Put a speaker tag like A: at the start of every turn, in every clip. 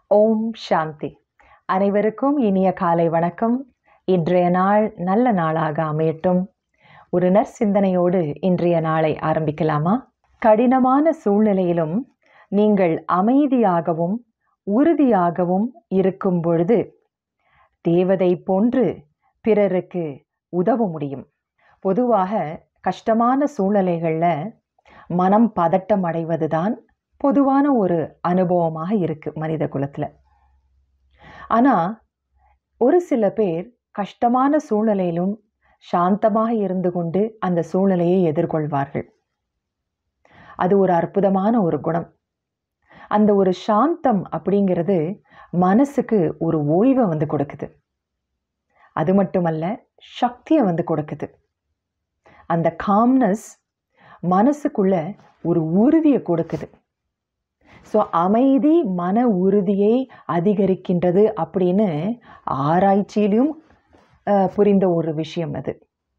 A: ஓம் சாந்தி அனைவருக்கும் இனிய காலை வணக்கம் இன்றைய நாள் நல்ல நாளாக அமையட்டும் ஒரு நற்சிந்தனையோடு இன்றைய நாளை ஆரம்பிக்கலாமா கடினமான சூழ்நிலையிலும் நீங்கள் அமைதியாகவும் உறுதியாகவும் இருக்கும் பொழுது தேவதை போன்று பிறருக்கு உதவ முடியும் பொதுவாக கஷ்டமான சூழ்நிலைகளில் மனம் பதட்டம் அடைவது தான் பொதுவான ஒரு அனுபவமாக இருக்குது மனித குலத்தில் ஆனால் ஒரு சில பேர் கஷ்டமான சூழ்நிலையிலும் சாந்தமாக இருந்து கொண்டு அந்த சூழ்நிலையை எதிர்கொள்வார்கள் அது ஒரு அற்புதமான ஒரு குணம் அந்த ஒரு சாந்தம் அப்படிங்கிறது மனசுக்கு ஒரு ஓய்வை வந்து கொடுக்குது அது மட்டுமல்ல சக்தியை வந்து கொடுக்குது அந்த காம்னஸ் மனசுக்குள்ள ஒரு உறுதியை கொடுக்குது ஸோ அமைதி மன உறுதியை அதிகரிக்கின்றது அப்படின்னு ஆராய்ச்சியிலும் புரிந்த ஒரு விஷயம் அது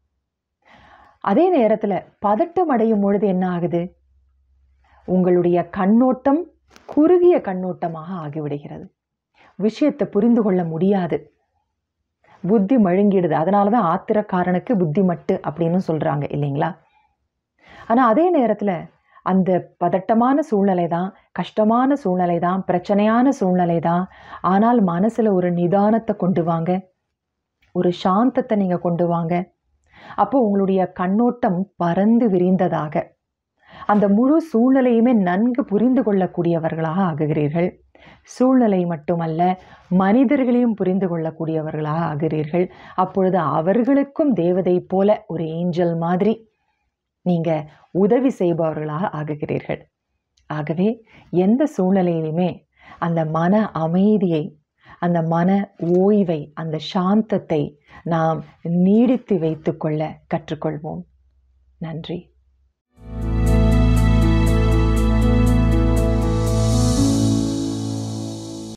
A: அதே நேரத்தில் பதட்டம் அடையும் பொழுது என்ன ஆகுது உங்களுடைய கண்ணோட்டம் குறுகிய கண்ணோட்டமாக ஆகிவிடுகிறது விஷயத்தை புரிந்து கொள்ள முடியாது புத்தி மழுங்கிடுது அதனால தான் ஆத்திரக்காரனுக்கு புத்தி மட்டு அப்படின்னு சொல்கிறாங்க இல்லைங்களா ஆனால் அதே நேரத்தில் அந்த பதட்டமான சூழ்நிலை தான் கஷ்டமான சூழ்நிலை தான் பிரச்சனையான சூழ்நிலை தான் ஆனால் மனசில் ஒரு நிதானத்தை கொண்டு வாங்க ஒரு சாந்தத்தை நீங்கள் கொண்டு வாங்க அப்போ உங்களுடைய கண்ணோட்டம் பறந்து விரிந்ததாக அந்த முழு சூழ்நிலையுமே நன்கு புரிந்து கொள்ளக்கூடியவர்களாக ஆகுகிறீர்கள் சூழ்நிலை மட்டுமல்ல மனிதர்களையும் புரிந்து கொள்ளக்கூடியவர்களாக ஆகிறீர்கள் அப்பொழுது அவர்களுக்கும் தேவதை போல ஒரு ஏஞ்சல் மாதிரி நீங்கள் உதவி செய்பவர்களாக ஆகுகிறீர்கள் ஆகவே எந்த சூழ்நிலையிலுமே அந்த மன அமைதியை அந்த மன ஓய்வை அந்த சாந்தத்தை நாம் நீடித்து வைத்துக்கொள்ள கற்றுக்கொள்வோம் நன்றி